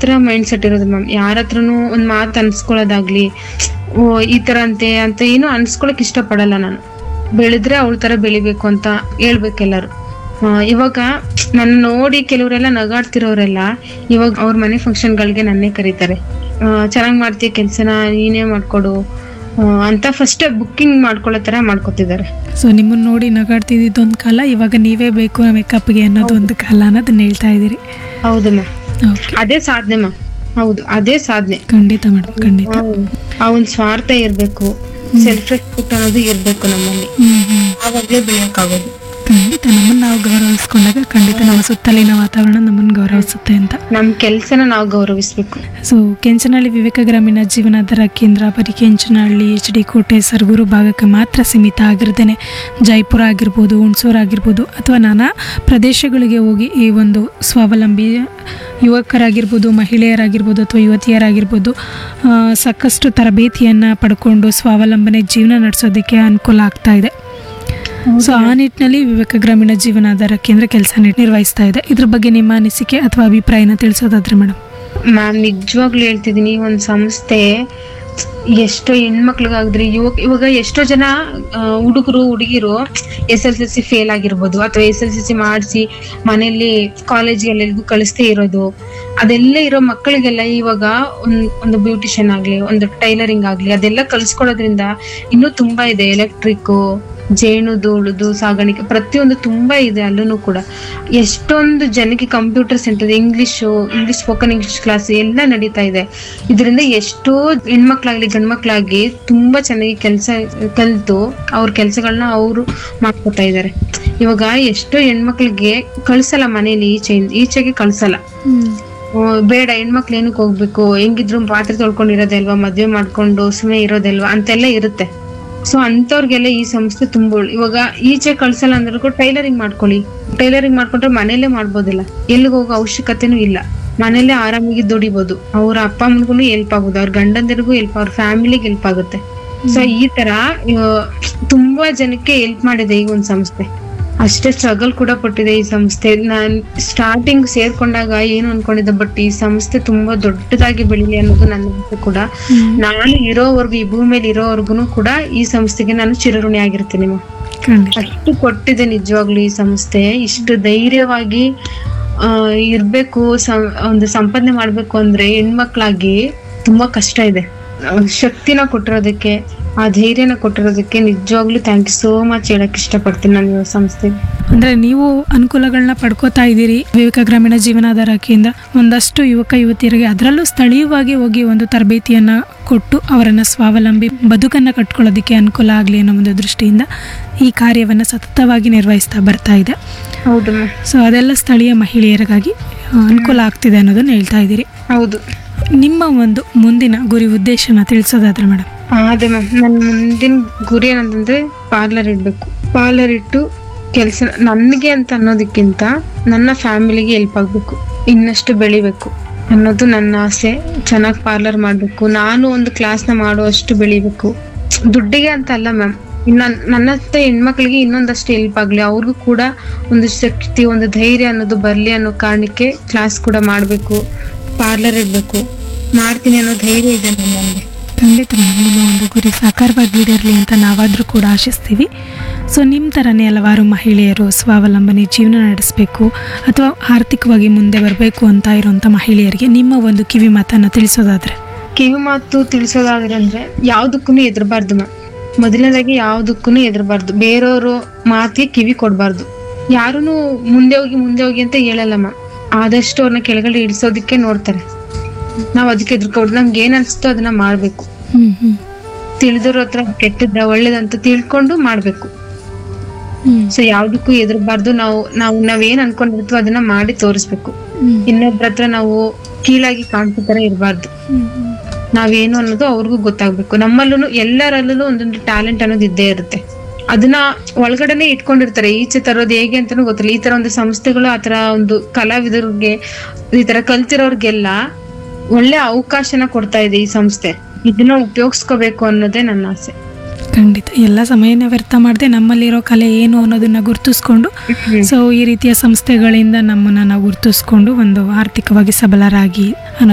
ತರ mind set ಇರೋದು ma'am ಯಾರ ಹತ್ರನು ಒಂದ್ ಮಾತು ಅನ್ಸ್ಕೊಳ್ಳೋದಾಗ್ಲಿ ಓ ಈ ತರ ಅಂತೆ ಅಂತ ಏನು ಅನ್ಸ್ಕೊಳಕ್ ಇಷ್ಟಪಡಲ್ಲ ನಾನು ಬೆಳೆದ್ರೆ ಅವಳ ತರ ಬೆಳಿಬೇಕು ಅಂತ ಹೇಳ್ಬೇಕು ಎಲ್ಲಾರು ಆ, ಇವಾಗ ನನ್ನ ನೋಡಿ ಕೆಲವರೆಲ್ಲ ನಗಾಡ್ತಿರೋರೆಲ್ಲ ಇವಾಗ ಅವ್ರ ಮನೆ ಫಂಕ್ಷನ್ಗಳಿಗೆ ನನ್ನೇ ಕರೀತಾರೆ ಚೆನ್ನಾಗಿ ಮಾಡ್ತೀಯ ಕೆಲ್ಸನ ನೀನೇ ಮಾಡ್ಕೊಡು ಆ, ಅಂತ ಫಸ್ಟ್ ಬುಕ್ಕಿಂಗ್ ಮಾಡ್ಕೊಳ್ಳೋ ತರ ಮಾಡ್ಕೊತಿದ್ದಾರೆ ಸೊ ನಿಮ್ಮನ್ನ ನೋಡಿ ನಗಾಡ್ತಿದ್ದಿದ್ದು ಒಂದು ಕಾಲ ಇವಾಗ ನೀವೇ ಬೇಕು ಮೇಕಪ್ಗೆ ಅನ್ನೋದು ಒಂದು ಕಾಲ ಅನ್ನೋದನ್ನ ಹೇಳ್ತಾ ಇದ್ದೀರಿ ಹೌದು ಮ್ಯಾಮ್ ಓಕೆ ಅದೇ ಸಾಧನೆ ಮ್ಯಾಮ್ ಹೌದು ಅದೇ ಸಾಧನೆ ಖಂಡಿತ ಮೇಡಮ್ ಖಂಡಿತ ಆ ಒಂದ್ ಸ್ವಾರ್ಥ ಇರ್ಬೇಕು ಸೆಲ್ಫ್ ರೆಸ್ಪೆಕ್ಟ್ ಅನ್ನೋದು ಇರ್ಬೇಕು ನಮ್ಮಲ್ಲಿ ಹ್ಮ್ ಹ್ಮ್ ಆವಾಗ್ಲೇ ಬೆಳೆಯಕ್ಕಾಗೋದು ಖಂಡಿತ ನಮ್ಮನ್ನ ನಾವು ಗೌರವಿಸ್ಕೊಂಡಾಗ ಖಂಡಿತ ನಮ್ಮ ಸುತ್ತಲಿನ ವಾತಾವರಣ ನಮ್ಮನ್ನು ಗೌರವಿಸುತ್ತೆ ಅಂತ ನಮ್ ಕೆಲ್ಸನ ನಾವು ಗೌರವಿಸ್ಬೇಕು ಸೊ ಕೆಂಚನಹಳ್ಳಿ ವಿವೇಕ ಗ್ರಾಮೀಣ ಜೀವನಾಧಾರ ಕೇಂದ್ರ ಬರೀ ಕೆಂಚನಹಳ್ಳಿ ಎಚ್ ಡಿ ಕೋಟೆ ಸರಗೂರು ಭಾಗಕ್ಕೆ ಮಾತ್ರ ಸೀಮಿತ ಆಗಿರ್ದೇನೆ ಜೈಪುರ ಆಗಿರ್ಬೋದು ಹುಣಸೂರು ಆಗಿರ್ಬೋದು ಅಥವಾ ನಾನಾ ಪ್ರದೇಶಗಳಿಗೆ ಹೋಗಿ ಈ ಒಂದು ಸ್ವಾವಲಂಬಿ ಯುವಕರಾಗಿರ್ಬೋದು ಮಹಿಳೆಯರಾಗಿರ್ಬೋದು ಅಥವಾ ಯುವತಿಯರಾಗಿರ್ಬೋದು ಆ, ಸಾಕಷ್ಟು ತರಬೇತಿಯನ್ನು ಪಡ್ಕೊಂಡು ಸ್ವಾವಲಂಬನೆ ಜೀವನ ನಡೆಸೋದಕ್ಕೆ ಅನುಕೂಲ ಆಗ್ತಾ ಇದೆ ಸೊ ಆ ನಿಟ್ಟಿನಲ್ಲಿ ವಿವೇಕ ಗ್ರಾಮೀಣ ಜೀವನಾಧಾರ ಕೇಂದ್ರ ಕೆಲಸ ನಿರ್ವಹಿಸ್ತಾ ಇದೆ ಇದ್ರ ಬಗ್ಗೆ ನಿಮ್ಮ ಅನಿಸಿಕೆ ಅಥವಾ ಅಭಿಪ್ರಾಯನ ತಿಳಿಸೋದಾದ್ರೆ ಮೇಡಮ್ ಮ್ಯಾಮ್ ನಿಜವಾಗ್ಲೂ ಹೇಳ್ತಿದೀನಿ ಒಂದ್ ಸಂಸ್ಥೆ ಎಷ್ಟೋ ಹೆಣ್ಮಕ್ಳಿಗಾಗ್ರಿ ಇವಾಗ ಇವಾಗ ಎಷ್ಟೋ ಜನ ಹುಡುಗರು ಹುಡುಗಿರು S L C C fail ಆಗಿರ್ಬೋದು ಅಥವಾ ಎಸ್ ಎಲ್ ಸಿ ಸಿ ಮಾಡಿಸಿ ಮನೆಯಲ್ಲಿ ಕಾಲೇಜ್ಗೆ ಎಲ್ಲರಿಗೂ ಕಳಿಸ್ತೇ ಇರೋದು ಅದೆಲ್ಲ ಇರೋ ಮಕ್ಕಳಿಗೆಲ್ಲ ಇವಾಗ ಒಂದ್ ಒಂದು ಬ್ಯೂಟಿಷಿಯನ್ ಆಗ್ಲಿ ಒಂದು ಟೈಲರಿಂಗ್ ಆಗ್ಲಿ ಅದೆಲ್ಲ ಕಲ್ಸ್ಕೊಡೋದ್ರಿಂದ ಇನ್ನೂ ತುಂಬಾ ಇದೆ ಎಲೆಕ್ಟ್ರಿಕ್ ಜೇನುದು ಉಳುದು ಸಾಗಾಣಿಕೆ ಪ್ರತಿಯೊಂದು ತುಂಬಾ ಇದೆ ಅಲ್ಲೂ ಕೂಡ ಎಷ್ಟೊಂದು ಜನಕ್ಕೆ computer centre English English spoken English class ಎಲ್ಲ ನಡೀತಾ ಇದೆ ಇದರಿಂದ ಎಷ್ಟೋ ಹೆಣ್ಮಕ್ಳಾಗ್ಲಿ ಗಂಡ್ಮಕ್ಳಾಗ್ಲಿ ತುಂಬಾ ಚೆನ್ನಾಗಿ ಕೆಲಸ ಕಲ್ತು ಅವ್ರ ಕೆಲಸಗಳನ್ನ ಅವರು ಮಾಡ್ಕೊತಾ ಇದ್ದಾರೆ ಇವಾಗ ಎಷ್ಟೋ ಹೆಣ್ಮಕ್ಳಿಗೆ ಕಳ್ಸಲ್ಲ ಮನೇಲಿ ಈಚೆ ಈಚೆಗೆ ಕಳ್ಸಲ್ಲ ಓ, ಬೇಡ ಹೆಣ್ಮಕ್ಳು ಏನಕ್ಕೆ ಹೋಗ್ಬೇಕು ಹೆಂಗಿದ್ರು ಪಾತ್ರೆ ತೊಳ್ಕೊಂಡಿರೋದೇ ಅಲ್ವಾ ಮದ್ವೆ ಮಾಡ್ಕೊಂಡು ಸುಮ್ಮನೆ ಇರೋದಲ್ವಾ ಅಂತೆಲ್ಲ ಇರುತ್ತೆ ಸೊ ಅಂತವ್ರಿಗೆಲ್ಲ ಈ ಸಂಸ್ಥೆ ತುಂಬ ಒಳ್ಳೆ- ಇವಾಗ ಈಚೆ ಕಳ್ಸಲ್ಲ ಅಂದ್ರೂ ಟೈಲರಿಂಗ್ ಮಾಡ್ಕೊಳ್ಳಿ ಟೈಲರಿಂಗ್ ಮಾಡ್ಕೊಂಡ್ರೆ ಮನೇಲೆ ಮಾಡ್ಬೋದಿಲ್ಲ ಎಲ್ಲಿಗೆ ಹೋಗೋ ಅವಶ್ಯಕತೆನೂ ಇಲ್ಲ ಮನೇಲೆ ಆರಾಮಾಗಿ ದುಡಿಬೋದು ಅವ್ರ ಅಪ್ಪ ಅಮ್ಮನಿಗೂ ಹೆಲ್ಪ್ ಆಗುತ್ತೆ ಅವ್ರ ಗಂಡಂದಿರಿಗೂ ಹೆಲ್ಪ್ ಅವ್ರ ಫ್ಯಾಮಿಲಿಗೆ ಹೆಲ್ಪ್ ಆಗುತ್ತೆ ಸೊ ಈ ತರ ಆ, ತುಂಬಾ ಜನಕ್ಕೆ ಹೆಲ್ಪ್ ಮಾಡಿದೆ ಈ ಒಂದು ಸಂಸ್ಥೆ ಅಷ್ಟೇ ಸ್ಟ್ರಗಲ್ ಕೂಡ ಪಟ್ಟಿದೆ ಈ ಸಂಸ್ಥೆ ನಾನ್ ಸ್ಟಾರ್ಟಿಂಗ್ ಸೇರ್ಕೊಂಡಾಗ ಏನು ಅನ್ಕೊಂಡಿದ್ದೆ ಬಟ್ ಈ ಸಂಸ್ಥೆ ತುಂಬಾ ದೊಡ್ಡದಾಗಿ ಬೆಳಿಲಿ ಅನ್ನೋದು ನನ್ನ ಆಸೆ ಕೂಡ ನಾನು ಇರೋವರೆಗೂ ಈ ಭೂಮಿಯಲ್ಲಿ ಇರೋವರೆಗೂ ಕೂಡ ಈ ಸಂಸ್ಥೆಗೆ ನಾನು ಚಿರಋಣಿ ಆಗಿರ್ತೀನಿ ಮ. ಖಂಡಿತ ಅಷ್ಟು ಕೊಟ್ಟಿದೆ ನಿಜವಾಗ್ಲೂ ಈ ಸಂಸ್ಥೆ ಇಷ್ಟು ಧೈರ್ಯವಾಗಿ ಆ, ಇರ್ಬೇಕು ಸಂ- ಒಂದು ಸಂಪಾದನೆ ಮಾಡ್ಬೇಕು ಅಂದ್ರೆ ಹೆಣ್ಮಕ್ಳಾಗಿ ತುಂಬಾ ಕಷ್ಟ ಇದೆ ಆ, ಶಕ್ತಿನ ಕೊಟ್ಟಿರೋದಕ್ಕೆ ಆ ಧೈರ್ಯನ ಕೊಟ್ಟಿರೋದಕ್ಕೆ ನಿಜವಾಗ್ಲೂ ಥ್ಯಾಂಕ್ ಯು ಸೋ ಮಚ್ ಹೇಳಕ್ ಇಷ್ಟಪಡ್ತೀನಿ ನಾನು ಈ ಸಂಸ್ಥೆಗೆ ಅಂದ್ರೆ ನೀವು ಅನುಕೂಲಗಳನ್ನ ಪಡ್ಕೋತಾ ಇದ್ದೀರಿ ವಿವೇಕ ಗ್ರಾಮೀಣ ಜೀವನಾಧಾರ ಕೇಂದ್ರ ಒಂದಷ್ಟು ಯುವಕ ಯುವತಿಯರಿಗೆ ಅದರಲ್ಲೂ ಸ್ಥಳೀಯವಾಗಿ ಹೋಗಿ ಒಂದು ತರಬೇತಿಯನ್ನ ಕೊಟ್ಟು ಅವರನ್ನ ಸ್ವಾವಲಂಬಿ ಬದುಕನ್ನ ಕಟ್ಕೊಳ್ಳೋದಕ್ಕೆ ಅನುಕೂಲ ಆಗಲಿ ಅನ್ನೋ ಒಂದು ದೃಷ್ಟಿಯಿಂದ ಈ ಕಾರ್ಯವನ್ನು ಸತತವಾಗಿ ನಿರ್ವಹಿಸ್ತಾ ಬರ್ತಾ ಇದೆ ಹೌದು ಮ್ಯಾಮ್ ಸೊ ಅದೆಲ್ಲ ಸ್ಥಳೀಯ ಮಹಿಳೆಯರಿಗಾಗಿ ಆ, ಅನುಕೂಲ ಆಗ್ತಿದೆ ಅನ್ನೋದನ್ನ ಹೇಳ್ತಾ ಇದ್ದೀರಿ ಹೌದು ನಿಮ್ಮ ಒಂದು ಮುಂದಿನ ಗುರಿ ಉದ್ದೇಶನ ತಿಳಿಸೋದಾದ್ರೆ ಮೇಡಮ್ ಅದೇ ಮ್ಯಾಮ್ ನನ್ನ ಮುಂದಿನ ಗುರಿ ಏನಂತಂದ್ರೆ ಪಾರ್ಲರ್ ಇಡ್ಬೇಕು ಪಾರ್ಲರ್ ಇಟ್ಟು ಕೆಲಸ ನನಗೆ ಅಂತ ಅನ್ನೋದಕ್ಕಿಂತ ನನ್ನ ಫ್ಯಾಮಿಲಿಗೆ ಹೆಲ್ಪ್ ಆಗ್ಬೇಕು ಇನ್ನಷ್ಟು ಬೆಳಿಬೇಕು ಅನ್ನೋದು ನನ್ನ ಆಸೆ ಚೆನ್ನಾಗಿ ಪಾರ್ಲರ್ ಮಾಡಬೇಕು ನಾನು ಒಂದು ಕ್ಲಾಸ್ನ ಮಾಡುವಷ್ಟು ಬೆಳಿಬೇಕು ದುಡ್ಡಿಗೆ ಅಂತ ಅಲ್ಲ ಮ್ಯಾಮ್ ಇನ್ನ ನನ್ನಂತ ಹೆಣ್ಮಕ್ಳಿಗೆ ಇನ್ನೊಂದಷ್ಟು ಹೆಲ್ಪ್ ಆಗ್ಲಿ ಅವ್ರಿಗೂ ಕೂಡ ಒಂದು ಶಕ್ತಿ ಒಂದು ಧೈರ್ಯ ಅನ್ನೋದು ಬರ್ಲಿ ಅನ್ನೋ ಕಾರಣಕ್ಕೆ ಕ್ಲಾಸ್ ಕೂಡ ಮಾಡಬೇಕು ಪಾರ್ಲರ್ ಇಡ್ಬೇಕು ಮಾಡ್ತೀನಿ ಅನ್ನೋ ಧೈರ್ಯ ಇದೆ ನನಗೆ ಖಂಡಿತ ಮೇಡಮ್ ನಿಮ್ಮ ಒಂದು ಗುರಿ ಸಾಕಾರವಾಗಿ ಈಡೇರಲಿ ಅಂತ ನಾವಾದರೂ ಕೂಡ ಆಶಿಸ್ತೀವಿ ಸೊ ನಿಮ್ಮ ಥರನೇ ಹಲವಾರು ಮಹಿಳೆಯರು ಸ್ವಾವಲಂಬನೆ ಜೀವನ ನಡೆಸಬೇಕು ಅಥವಾ ಆರ್ಥಿಕವಾಗಿ ಮುಂದೆ ಬರಬೇಕು ಅಂತ ಇರುವಂಥ ಮಹಿಳೆಯರಿಗೆ ನಿಮ್ಮ ಒಂದು ಕಿವಿ ಮಾತನ್ನು ತಿಳಿಸೋದಾದ್ರೆ ಕಿವಿ ಮಾತು ತಿಳಿಸೋದಾದ್ರೆ ಅಂದ್ರೆ ಯಾವ್ದಕ್ಕೂ ಎದುರಬಾರ್ದು ಮ್ಯಾಮ್ ಮೊದಲನೇದಾಗಿ ಯಾವ್ದಕ್ಕೂ ಎದುರಬಾರ್ದು ಬೇರೆಯವರು ಮಾತಿಗೆ ಕಿವಿ ಕೊಡಬಾರ್ದು ಯಾರೂನು ಮುಂದೆ ಹೋಗಿ ಮುಂದೆ ಹೋಗಿ ಅಂತ ಹೇಳಲ್ಲ ಮ್ಯಾಮ್ ಆದಷ್ಟು ಅವ್ರನ್ನ ಕೆಳಗಡೆ ಇಳಿಸೋದಕ್ಕೆ ನೋಡ್ತಾರೆ ನಾವ್ ಅದಕ್ಕೆ ಎದುರ್ಕೊಬಾರ್ದು ನಮ್ಗೆ ಏನ್ ಅನ್ಸುತ್ತೋ ಅದನ್ನ ಮಾಡ್ಬೇಕು ಹ್ಞೂ ಹ್ಞೂ ತಿಳಿದವ್ರ ಹತ್ರ ಕೆಟ್ಟದ್ದ ಒಳ್ಳೇದಂತ ತಿಳ್ಕೊಂಡು ಮಾಡ್ಬೇಕು ಹ್ಞೂ ಸೊ ಯಾವ್ದಕ್ಕೂ ಎದುರಬಾರ್ದು ನಾವು ನಾವು ನಾವೇನ್ ಅನ್ಕೊಂಡಿರ್ತೀವೋ ಅದನ್ನ ಮಾಡಿ ತೋರಿಸ್ಬೇಕು ಇನ್ನೊಬ್ರ ಹತ್ರ ನಾವು ಕೀಳಾಗಿ ಕಾಣಿಸೋ ತರ ಇರಬಾರ್ದು ನಾವೇನು ಅನ್ನೋದು ಅವ್ರಿಗೂ ಗೊತ್ತಾಗ್ಬೇಕು ನಮ್ಮಲ್ಲೂ ಎಲ್ಲರಲ್ಲೂ ಒಂದೊಂದು ಟ್ಯಾಲೆಂಟ್ ಅನ್ನೋದು ಇದ್ದೇ ಇರುತ್ತೆ ಅದನ್ನ ಒಳಗಡೆನೆ ಇಟ್ಕೊಂಡಿರ್ತಾರೆ ಈಚೆ ತರೋದು ಹೇಗೆ ಅಂತಾನೂ ಗೊತ್ತಿಲ್ಲ ಈ ತರ ಒಂದು ಸಂಸ್ಥೆಗಳು ಆತರ ಒಂದು ಕಲಾವಿದರಿಗೆ ಈ ತರ ಕಲ್ತಿರೋರ್ಗೆಲ್ಲ ಒಳ್ಳೆ ಅವಕಾಶನ ಕೊಡ್ತಾ ಇದೆ ಈ ಸಂಸ್ಥೆ ಇದನ್ನ ಉಪಯೋಗಿಸ್ಕೋಬೇಕು ಅನ್ನೋದೇ ನನ್ನ ಆಸೆ ಖಂಡಿತ ಎಲ್ಲ ಸಮಯನ ವ್ಯರ್ಥ ಮಾಡದೆ ನಮ್ಮಲ್ಲಿರೋ ಕಲೆ ಏನು ಅನ್ನೋದನ್ನ ಗುರುತಿಸ್ಕೊಂಡು ಸೊ ಈ ರೀತಿಯ ಸಂಸ್ಥೆಗಳಿಂದ ನಮ್ಮನ್ನು ನಾವು ಗುರುತಿಸ್ಕೊಂಡು ಒಂದು ಆರ್ಥಿಕವಾಗಿ ಸಬಲರಾಗಿ ಅನ್ನೋ